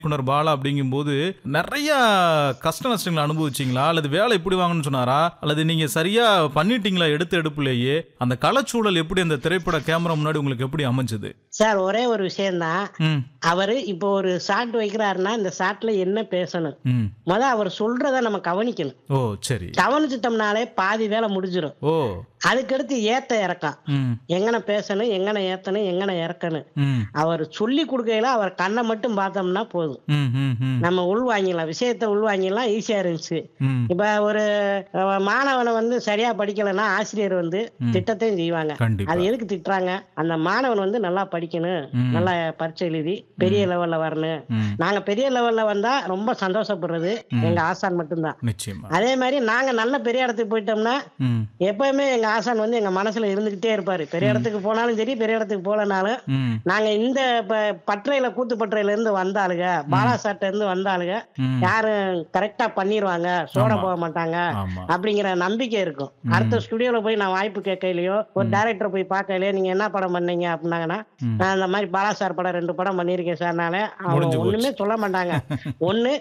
இயக்குனர் பாலா அப்படிங்கும்போது நிறைய கஷ்ட நஷ்டங்களை அனுபவிச்சீங்களா அல்லது வேலை எப்படி வாங்கணும்னு சொன்னாரா அல்லது நீங்க சரியா பண்ணிட்டீங்களா எடுத்த எடுப்புலேயே அந்த கலைச்சூழல் எப்படி அந்த திரைப்பட கேமரா முன்னாடி உங்களுக்கு எப்படி அமைஞ்சது சார் ஒரே ஒரு விஷயம்தான் ம் அவரு இப்போ ஒரு ஷாட் வைக்கிறாருன்னா இந்த ஷாட்ல என்ன பேசணும் ம் முத அவர் சொல்றத நம்ம கவனிக்கணும் ஓ சரி கவனிச்சிட்டோம்னாலே பாதி வேலை முடிஞ்சிடும் ஓ அதுக்கடுத்து ஏத்த இறக்கம் ம் எங்கன பேசணும் எங்கன ஏத்தணும் எங்கன இறக்கணும் ம் அவர் சொல்லி கொடுக்கையில அவர் கண்ணை மட்டும் பார்த்தோம்னா போதும் ம் ம் ம் நம்ம உள்வாங்கிடலாம் விஷயத்த உள்வாங்கிடலாம் ஈஸியா இருந்துச்சு ம் இப்ப ஒரு அஹ், மாணவனை வந்து சரியா படிக்கலைன்னா ஆசிரியர் வந்து திட்டத்தையும் செய்வாங்க கண்டிப்பா அது எதுக்கு திட்டுறாங்க அந்த மாணவன் வந்து நல்லா படிக்கணும் ம். நல்லா பரீட்சை எழுதி பெரிய லெவல்ல வரணும் ம் நாங்க பெரிய லெவல்ல வந்தா ரொம்ப சந்தோஷப்படுறது எங்க ஆசான் மட்டும்தான் நிச்சயமா அதே மாதிரி நாங்க நல்ல பெரிய இடத்துக்கு போயிட்டோம்னா ம் எப்பவுமே எங்க ஆசான் வந்து எங்க மனசுல இருந்துகிட்டே இருப்பாரு பெரிய இடத்துக்கு போனாலும் சரி பெரிய இடத்துக்கு போலனாலும் ம் நாங்க இந்த ப- பற்றையில கூத்து பற்றையில இருந்து வந்தாளுங்க பாலாசாட்ட இருந்து வந்தாளுங்க ம் யாரும் கரெக்டா பண்ணிருவாங்க சோட போக மாட்டாங்க ஆமா அப்படிங்கிற நம்பிக்கை இருக்கும் அடுத்த ஸ்டுடியோல போய் நான் வாய்ப்பு கேட்கலையோ ஒரு டைரக்டர் போய் பார்க்கலையோ நீங்க என்ன படம் பண்ணீங்க அப்படின்னாங்கன்னா ம். நான் இந்த மாதிரி பாலா சார் படம் ரெண்டு படம் பண்ணியிருக்கேன் சார்னாலே அவங்க முடிஞ்சு போச்சு. ஒண்ணுமே சொல்ல மாட்டாங்க ஒண்ணு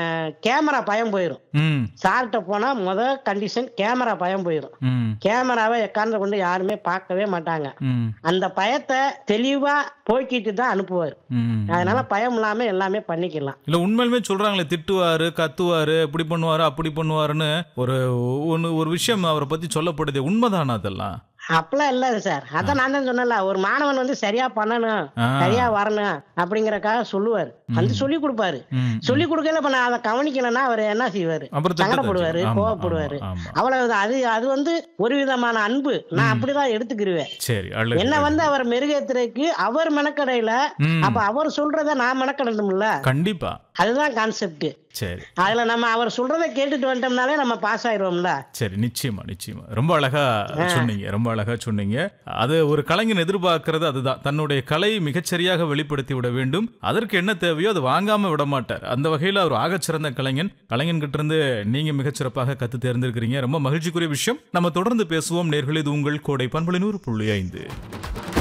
கேமரா பயம் போயிரும் ம் சார்கிட்ட போனா முத கண்டிஷன் கேமரா பயம் போயிரும் ம் கேமராவை எக்காந்து கொண்டு யாருமே பார்க்கவே மாட்டாங்க ம் அந்த பயத்தை தெளிவா போக்கிட்டு தான் அனுப்புவார் ம் அதனால பயம் இல்லாம எல்லாமே பண்ணிக்கலாம் இல்ல உண்மையிலுமே சொல்றாங்களே திட்டுவாரு கத்துவாரு இப்படி பண்ணுவாரு அப்படி பண்ணுவாருன்னு ஒரு ஒன்னு ஒரு விஷயம் அவரை பத்தி சொல்லப்படுது உண்மைதானா அதெல்லாம் அப்பெல்லாம் இல்ல சார் அதான் நான் தான் சொன்னல ஒரு மாணவன் வந்து சரியா பண்ணணும் ஆ. சரியா வரணும் அப்படிங்கறக்காக சொல்லுவாரு வந்து சொல்லி கொடுப்பாரு ம். சொல்லி கொடுக்கல இப்ப நான் அதை கவனிக்கலன்னா அவர் என்ன செய்வாரு அப்புறம் திட்டத்தை சங்கடப்படுவாரு வச்சு. ஆமா, கோவப்படுவாரு ஆமா, ஆமா. அவ்வளவுதான் அது அது வந்து ஒரு விதமான அன்பு நான் அப்படிதான் எடுத்துக்கிருவேன் சரி அழகு என்ன வந்து அவர் மெருகேத்துறதுக்கு அவர் மெனக்கடையில ம். அப்ப அவர் சொல்றத நான் மெனக்கடணும்ல கண்டிப்பா அதுதான் கான்செப்ட் சரி அதுல நம்ம அவர் சொல்றத கேட்டுட்டு வந்துட்டோம்னாலே நம்ம பாஸ் ஆயிடுவோம்ல சரி நிச்சயமா நிச்சயமா ரொம்ப அழகா சொன்னீங்க ரொம்ப அழகா சொன்னீங்க அது ஒரு கலைஞன் எதிர்பார்க்கிறது அதுதான் தன்னுடைய கலை மிகச்சரியாக வெளிப்படுத்தி விட வேண்டும் அதற்கு என்ன தேவையோ அது வாங்காம விட மாட்டார் அந்த வகையில் அவர் ஆகச்சிறந்த கலைஞன் கலைஞன் கிட்ட இருந்து நீங்க மிகச்சிறப்பாக கத்து தேர்ந்திருக்கிறீங்க ரொம்ப மகிழ்ச்சிக்குரிய விஷயம் நம்ம தொடர்ந்து பேசுவோம் நேர்களே இது உங்கள் கோடை பண்புலினூறு புள்ளி ஐந்து